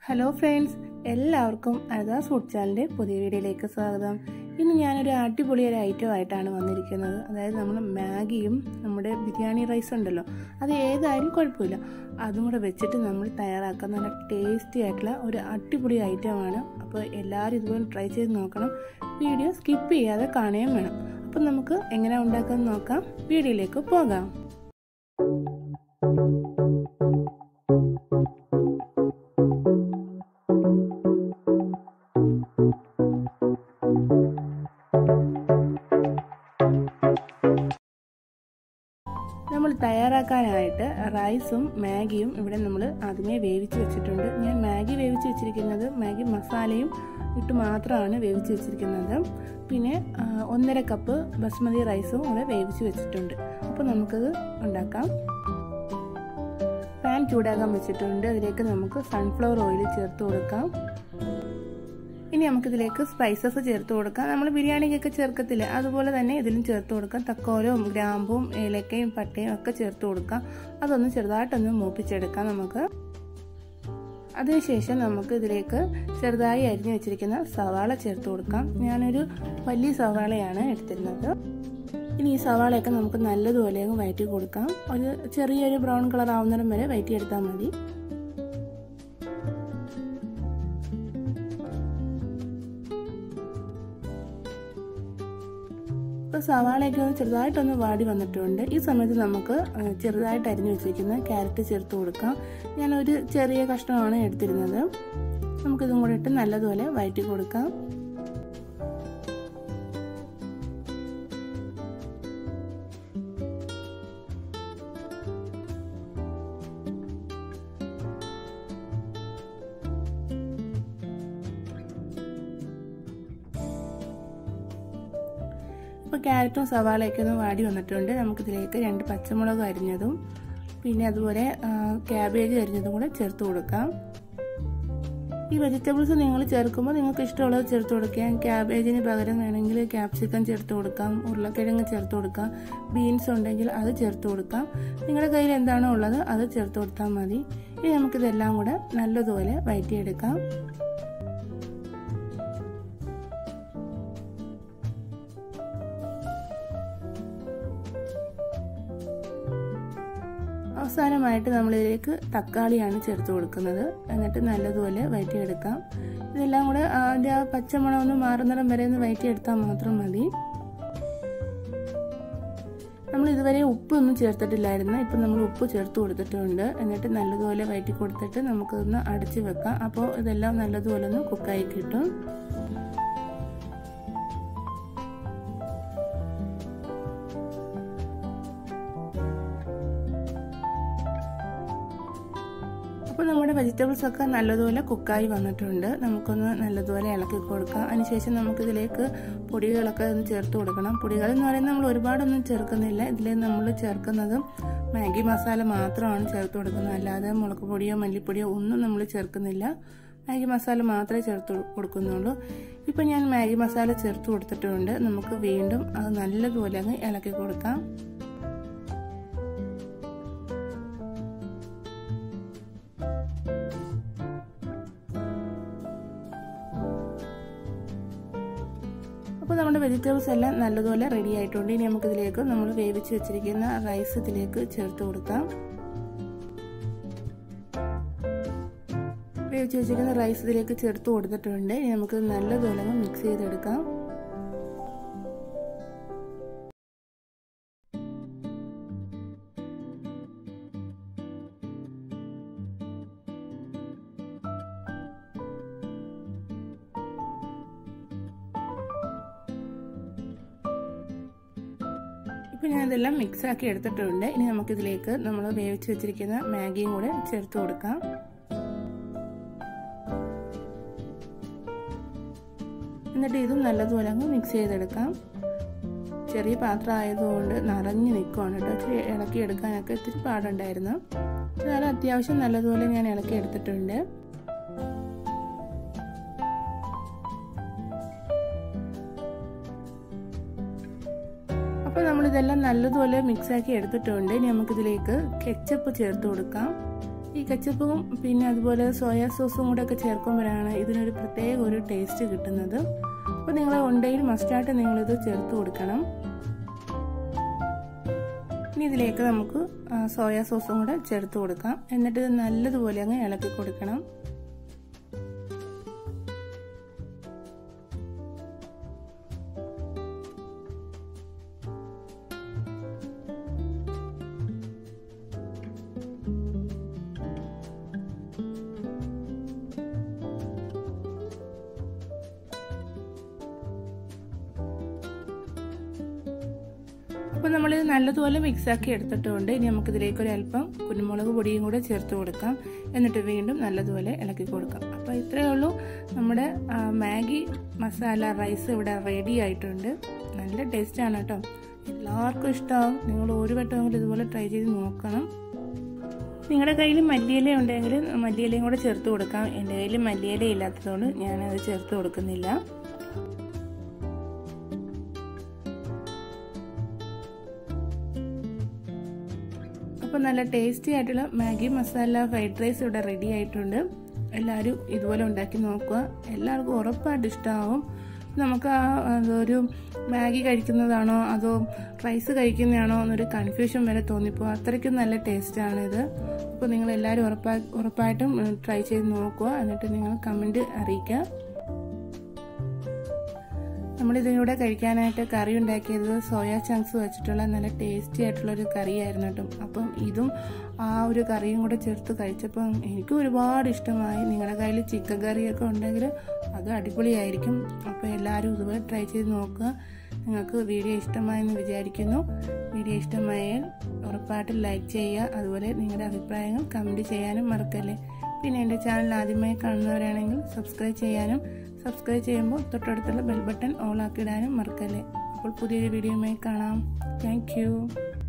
hello friends എല്ലാവർക്കും അതാസ് food ചാനലിൻ്റെ പുതിയ വീഡിയോയിലേക്ക് സ്വാഗതം ഇന്ന് ഞാനൊരു അടിപൊളി ഒരു ഐറ്റം ആയിട്ടാണ് വന്നിരിക്കുന്നത് അതായത് നമ്മൾ മാഗിയും നമ്മുടെ ബിരിയാണി റൈസ് ഉണ്ടല്ലോ അത് ഏതായാലും കുഴപ്പമില്ല അതും കൂടെ വെച്ചിട്ട് നമ്മൾ തയ്യാറാക്കുന്ന നല്ല ടേസ്റ്റി ആയിട്ടുള്ള ഒരു അടിപൊളി ഐറ്റമാണ് അപ്പോൾ എല്ലാവരും ഇതുപോലെ ട്രൈ ചെയ്ത് നോക്കണം വീഡിയോ സ്കിപ്പ് ചെയ്യാതെ കാണുകയും വേണം അപ്പം നമുക്ക് എങ്ങനെ ഉണ്ടാക്കാമെന്ന് നോക്കാം വീഡിയോയിലേക്ക് പോകാം നമ്മൾ തയ്യാറാക്കാനായിട്ട് റൈസും മാഗിയും ഇവിടെ നമ്മൾ ആദ്യമേ വേവിച്ച് വെച്ചിട്ടുണ്ട് ഞാൻ മാഗി വേവിച്ച് വെച്ചിരിക്കുന്നത് മാഗി മസാലയും ഇട്ട് മാത്രമാണ് വേവിച്ച് വെച്ചിരിക്കുന്നത് പിന്നെ ഒന്നര കപ്പ് ബസ്മതി റൈസും കൂടെ വേവിച്ച് വെച്ചിട്ടുണ്ട് അപ്പോൾ നമുക്കത് ഉണ്ടാക്കാം പാൻ ചൂടാകാൻ വെച്ചിട്ടുണ്ട് അതിലേക്ക് നമുക്ക് സൺഫ്ലവർ ഓയിൽ ചേർത്ത് കൊടുക്കാം ഇനി നമുക്കിതിലേക്ക് സ്പൈസസ് ചേർത്ത് കൊടുക്കാം നമ്മൾ ബിരിയാണിക്കൊക്കെ ചേർക്കത്തില്ല അതുപോലെ തന്നെ ഇതിലും ചേർത്ത് കൊടുക്കാം തക്കോലവും ഗ്രാമ്പും ഏലക്കയും പട്ടയും ഒക്കെ ചേർത്ത് കൊടുക്കാം അതൊന്ന് ചെറുതായിട്ടൊന്ന് മൂപ്പിച്ചെടുക്കാം നമുക്ക് അതിനുശേഷം നമുക്ക് ഇതിലേക്ക് ചെറുതായി അരിഞ്ഞു വെച്ചിരിക്കുന്ന സവാള ചേർത്ത് കൊടുക്കാം ഞാനൊരു വലിയ സവാളയാണ് എടുത്തിരുന്നത് ഇനി ഈ സവാളയൊക്കെ നമുക്ക് നല്ലതുപോലെ അങ്ങ് വയറ്റി കൊടുക്കാം ഒരു ചെറിയൊരു ബ്രൗൺ കളർ ആവുന്നിടം വരെ വയറ്റിയെടുത്താൽ മതി ഇപ്പോൾ സവാളയൊക്കെ ഒന്ന് ചെറുതായിട്ടൊന്ന് വാടി വന്നിട്ടുണ്ട് ഈ സമയത്ത് നമുക്ക് ചെറുതായിട്ട് അരിഞ്ഞു വെച്ചിരിക്കുന്ന ക്യാരറ്റ് ചേർത്ത് കൊടുക്കാം ഞാനൊരു ചെറിയ കഷ്ണമാണ് എടുത്തിരുന്നത് നമുക്കിതും കൂടെ ഇട്ട് നല്ലതുപോലെ വയറ്റി കൊടുക്കാം ഇപ്പോൾ ക്യാരറ്റും സവാളയൊക്കെ ഒന്ന് വാടി വന്നിട്ടുണ്ട് നമുക്കിതിലേക്ക് രണ്ട് പച്ചമുളക് അരിഞ്ഞതും പിന്നെ അതുപോലെ ക്യാബേജ് അരിഞ്ഞതും കൂടെ ചേർത്ത് കൊടുക്കാം ഈ വെജിറ്റബിൾസ് നിങ്ങൾ ചേർക്കുമ്പോൾ നിങ്ങൾക്ക് ഇഷ്ടമുള്ളത് ചേർത്ത് കൊടുക്കാം ക്യാബേജിന് പകരം വേണമെങ്കിൽ ക്യാപ്സിക്കം ചേർത്ത് കൊടുക്കാം ഉരുളക്കിഴങ്ങ് ചേർത്ത് കൊടുക്കാം ബീൻസ് ഉണ്ടെങ്കിൽ അത് ചേർത്ത് കൊടുക്കാം നിങ്ങളുടെ കയ്യിൽ എന്താണോ ഉള്ളത് അത് ചേർത്ത് കൊടുത്താൽ മതി ഇനി നമുക്കിതെല്ലാം കൂടെ നല്ലതുപോലെ വയറ്റിയെടുക്കാം അവസാനമായിട്ട് നമ്മളിതിലേക്ക് തക്കാളിയാണ് ചേർത്ത് കൊടുക്കുന്നത് എന്നിട്ട് നല്ലതുപോലെ വയറ്റിയെടുക്കാം ഇതെല്ലാം കൂടെ അതിൻ്റെ ആ പച്ചമണം ഒന്ന് മാറുന്നിടം വരെ ഒന്ന് വയറ്റിയെടുത്താൽ മാത്രം മതി നമ്മൾ ഇതുവരെ ഉപ്പൊന്നും ചേർത്തിട്ടില്ലായിരുന്നു ഇപ്പം നമ്മൾ ഉപ്പ് ചേർത്ത് കൊടുത്തിട്ടുണ്ട് എന്നിട്ട് നല്ലതുപോലെ വയറ്റി കൊടുത്തിട്ട് നമുക്കൊന്ന് അടച്ച് വെക്കാം അപ്പോൾ ഇതെല്ലാം നല്ലതുപോലെ ഒന്ന് കുക്കായി കിട്ടും അപ്പോൾ നമ്മുടെ വെജിറ്റബിൾസ് ഒക്കെ നല്ലതുപോലെ കുക്കായി വന്നിട്ടുണ്ട് നമുക്കൊന്ന് നല്ലതുപോലെ ഇളക്കി കൊടുക്കാം അതിനുശേഷം നമുക്കിതിലേക്ക് പൊടികളൊക്കെ ഒന്ന് ചേർത്ത് കൊടുക്കണം പൊടികൾ എന്ന് പറയുന്നത് നമ്മൾ ഒരുപാടൊന്നും ചേർക്കുന്നില്ല ഇതിൽ നമ്മൾ ചേർക്കുന്നത് മാഗി മസാല മാത്രമാണ് ചേർത്ത് കൊടുക്കുന്നത് അല്ലാതെ മുളക് പൊടിയോ മല്ലിപ്പൊടിയോ ഒന്നും നമ്മൾ ചേർക്കുന്നില്ല മാഗി മസാല മാത്രമേ ചേർത്ത് കൊടുക്കുന്നുള്ളൂ ഇപ്പം ഞാൻ മാഗി മസാല ചേർത്ത് കൊടുത്തിട്ടുണ്ട് നമുക്ക് വീണ്ടും അത് നല്ലതുപോലെ അങ്ങ് ഇളക്കി കൊടുക്കാം അപ്പോൾ നമ്മുടെ വെജിറ്റബിൾസ് എല്ലാം നല്ലതുപോലെ റെഡി ആയിട്ടുണ്ട് ഇനി നമുക്കിതിലേക്ക് നമ്മൾ വേവിച്ച് വെച്ചിരിക്കുന്ന റൈസ് ഇതിലേക്ക് ചേർത്ത് കൊടുക്കാം വേവിച്ച് വെച്ചിരിക്കുന്ന റൈസ് ഇതിലേക്ക് ചേർത്ത് കൊടുത്തിട്ടുണ്ട് ഇനി നമുക്ക് നല്ലതുപോലെ മിക്സ് ചെയ്തെടുക്കാം ഇപ്പോൾ ഞാൻ ഇതെല്ലാം മിക്സ് ആക്കി എടുത്തിട്ടുണ്ട് ഇനി നമുക്കിതിലേക്ക് നമ്മൾ വേവിച്ച് വെച്ചിരിക്കുന്ന മാഗിയും കൂടെ ചേർത്ത് കൊടുക്കാം എന്നിട്ട് ഇതും നല്ലതുപോലെ അങ്ങ് മിക്സ് ചെയ്തെടുക്കാം ചെറിയ പാത്രം ആയതുകൊണ്ട് നിറഞ്ഞു നിൽക്കുവാണ് കേട്ടോ ഇച്ചിരി ഇളക്കി എടുക്കാനൊക്കെ ഇത്തിരി പാടുണ്ടായിരുന്നു എന്നാലും അത്യാവശ്യം നല്ലതുപോലെ ഞാൻ ഇളക്കി എടുത്തിട്ടുണ്ട് അപ്പോൾ നമ്മളിതെല്ലാം നല്ലതുപോലെ മിക്സാക്കി എടുത്തിട്ടുണ്ട് ഇനി നമുക്കിതിലേക്ക് കെച്ചപ്പ് ചേർത്ത് കൊടുക്കാം ഈ കച്ചപ്പും പിന്നെ അതുപോലെ സോയാ സോസും കൂടെ ഒക്കെ ചേർക്കുമ്പോഴാണ് ഇതിനൊരു പ്രത്യേക ഒരു ടേസ്റ്റ് കിട്ടുന്നത് അപ്പോൾ നിങ്ങൾ ഉണ്ടയിൽ മസ്റ്റായിട്ട് നിങ്ങളിത് ചേർത്ത് കൊടുക്കണം ഇനി ഇതിലേക്ക് നമുക്ക് സോയാ സോസും കൂടെ ചേർത്ത് കൊടുക്കാം എന്നിട്ട് ഇത് നല്ലതുപോലെ അങ്ങ് ഇളക്കി കൊടുക്കണം അപ്പോൾ നമ്മളിത് നല്ലതുപോലെ മിക്സാക്കി എടുത്തിട്ടുണ്ട് ഇനി നമുക്കിതിലേക്ക് ഒരു അല്പം കുരുമുളക് പൊടിയും കൂടെ ചേർത്ത് കൊടുക്കാം എന്നിട്ട് വീണ്ടും നല്ലതുപോലെ ഇളക്കി കൊടുക്കാം അപ്പോൾ ഇത്രയേ ഉള്ളൂ നമ്മുടെ മാഗി മസാല റൈസ് ഇവിടെ റെഡി ആയിട്ടുണ്ട് നല്ല ടേസ്റ്റാണ് കേട്ടോ എല്ലാവർക്കും ഇഷ്ടമാവും നിങ്ങൾ ഒരു വട്ടമെങ്കിലും ഇതുപോലെ ട്രൈ ചെയ്ത് നോക്കണം നിങ്ങളുടെ കയ്യിൽ മല്ലിയില ഉണ്ടെങ്കിൽ മല്ലിയിലയും കൂടെ ചേർത്ത് കൊടുക്കാം എൻ്റെ കയ്യിൽ മല്ലിയില ഇല്ലാത്തതുകൊണ്ട് ഞാനത് ചേർത്ത് കൊടുക്കുന്നില്ല അപ്പോൾ നല്ല ടേസ്റ്റി ആയിട്ടുള്ള മാഗി മസാല ഫ്രൈഡ് റൈസ് ഇവിടെ റെഡി ആയിട്ടുണ്ട് എല്ലാവരും ഇതുപോലെ ഉണ്ടാക്കി നോക്കുക എല്ലാവർക്കും ഉറപ്പായിട്ട് ഇഷ്ടമാവും നമുക്ക് ആ ഒരു മാഗി കഴിക്കുന്നതാണോ അതോ റൈസ് കഴിക്കുന്നതാണോ എന്നൊരു കൺഫ്യൂഷൻ വരെ തോന്നിപ്പോ അത്രയ്ക്കും നല്ല ടേസ്റ്റാണിത് അപ്പോൾ നിങ്ങൾ എല്ലാവരും ഉറപ്പാ ഉറപ്പായിട്ടും ട്രൈ ചെയ്ത് നോക്കുക എന്നിട്ട് നിങ്ങൾ കമൻറ്റ് അറിയിക്കുക നമ്മളിതിലൂടെ കഴിക്കാനായിട്ട് കറി ഉണ്ടാക്കിയത് സോയാ ചങ്ക്സ് വെച്ചിട്ടുള്ള നല്ല ടേസ്റ്റി ആയിട്ടുള്ള ഒരു കറിയായിരുന്നു കേട്ടോ അപ്പം ഇതും ആ ഒരു കറിയും കൂടെ ചേർത്ത് കഴിച്ചപ്പം എനിക്ക് ഒരുപാട് ഇഷ്ടമായി നിങ്ങളുടെ കയ്യിൽ ചിക്കൻ കറിയൊക്കെ ഉണ്ടെങ്കിൽ അത് അടിപൊളിയായിരിക്കും അപ്പോൾ എല്ലാവരും ഇതുപോലെ ട്രൈ ചെയ്ത് നോക്കുക നിങ്ങൾക്ക് വീഡിയോ ഇഷ്ടമായെന്ന് വിചാരിക്കുന്നു വീഡിയോ ഇഷ്ടമായാൽ ഉറപ്പായിട്ടും ലൈക്ക് ചെയ്യുക അതുപോലെ നിങ്ങളുടെ അഭിപ്രായങ്ങൾ കമൻറ്റ് ചെയ്യാനും മറക്കല്ലേ പിന്നെ എൻ്റെ ചാനൽ ആദ്യമായി കാണുന്നവരാണെങ്കിൽ സബ്സ്ക്രൈബ് ചെയ്യാനും സബ്സ്ക്രൈബ് ചെയ്യുമ്പോൾ തൊട്ടടുത്തുള്ള ബെൽ ബട്ടൺ ഓൾ ആക്കിയിടാനും മറക്കല്ലേ അപ്പോൾ പുതിയൊരു വീഡിയോയുമായി കാണാം താങ്ക്